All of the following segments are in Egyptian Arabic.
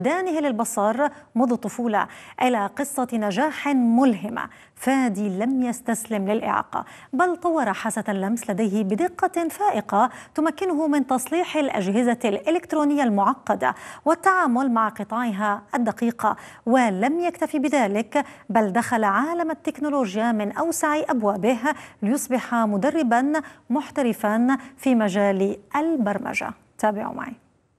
دانه للبصر منذ الطفولة إلى قصة نجاح ملهمة فادي لم يستسلم للإعاقة بل طور حاسة اللمس لديه بدقة فائقة تمكنه من تصليح الأجهزة الإلكترونية المعقدة والتعامل مع قطعها الدقيقة ولم يكتفي بذلك بل دخل عالم التكنولوجيا من أوسع أبوابه ليصبح مدربا محترفا في مجال البرمجة تابعوا معي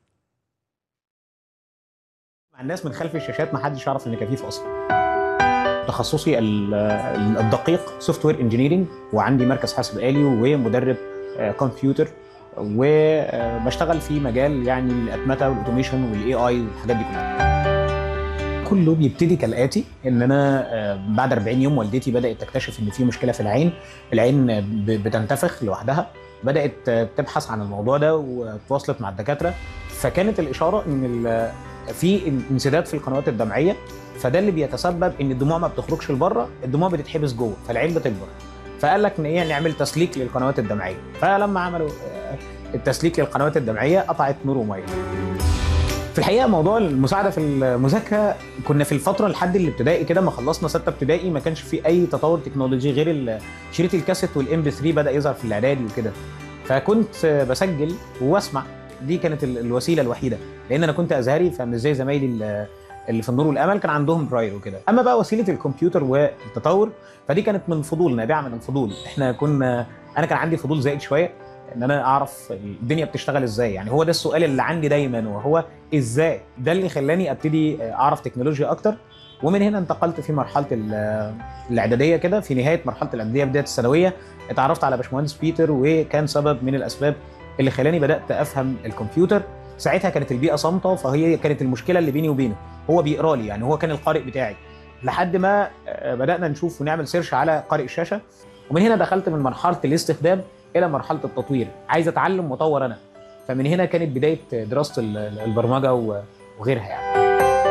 مع الناس من خلف الشاشات ما حدش يعرف ان كفيف اصلا تخصصي الدقيق سوفت وير انجينيرنج وعندي مركز حاسب آلي ومدرب كمبيوتر وبشتغل في مجال يعني الاتمته والاوتوميشن والاي اي والحاجات دي كلها كله بيبتدي كالاتي ان انا بعد 40 يوم والدتي بدات تكتشف ان في مشكله في العين العين بتنتفخ لوحدها بدات تبحث عن الموضوع ده وتواصلت مع الدكاتره فكانت الاشاره ان في انسداد في القنوات الدمعيه فده اللي بيتسبب ان الدموع ما بتخرجش لبره الدموع بتتحبس جوه فالعين بتكبر فقال لك ان ايه نعمل تسليك للقنوات الدمعيه فلما عملوا التسليك للقنوات الدمعيه قطعت نور وميه في الحقيقه موضوع المساعده في المذاكره كنا في الفتره لحد الابتدائي كده ما خلصنا سته ابتدائي ما كانش في اي تطور تكنولوجي غير شريط الكاسيت والام بي 3 بدا يظهر في الاعدادي وكده فكنت بسجل واسمع دي كانت الوسيله الوحيده لان انا كنت ازهري فمش زي زمايلي اللي في النور والامل كان عندهم براير وكده اما بقى وسيله الكمبيوتر والتطور فدي كانت من فضول نابعه من الفضول احنا كنا انا كان عندي فضول زائد شويه ان انا اعرف الدنيا بتشتغل ازاي يعني هو ده السؤال اللي عندي دايما وهو ازاي ده اللي خلاني ابتدي اعرف تكنولوجيا اكتر ومن هنا انتقلت في مرحله الاعداديه كده في نهايه مرحله الاعداديه بدايه الثانويه اتعرفت على باشمهندس بيتر وكان سبب من الاسباب اللي خلاني بدات افهم الكمبيوتر ساعتها كانت البيئه صامته فهي كانت المشكله اللي بيني وبينه هو بيقرا لي يعني هو كان القارئ بتاعي لحد ما بدانا نشوف ونعمل سيرش على قارئ الشاشه ومن هنا دخلت من مرحله الاستخدام الى مرحله التطوير عايز اتعلم واطور انا فمن هنا كانت بدايه دراسه البرمجه وغيرها يعني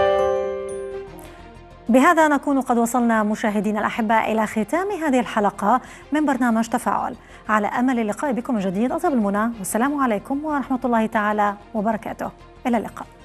بهذا نكون قد وصلنا مشاهدينا الاحباء الى ختام هذه الحلقه من برنامج تفاعل على امل اللقاء بكم من جديد اطيب المنى والسلام عليكم ورحمه الله تعالى وبركاته الى اللقاء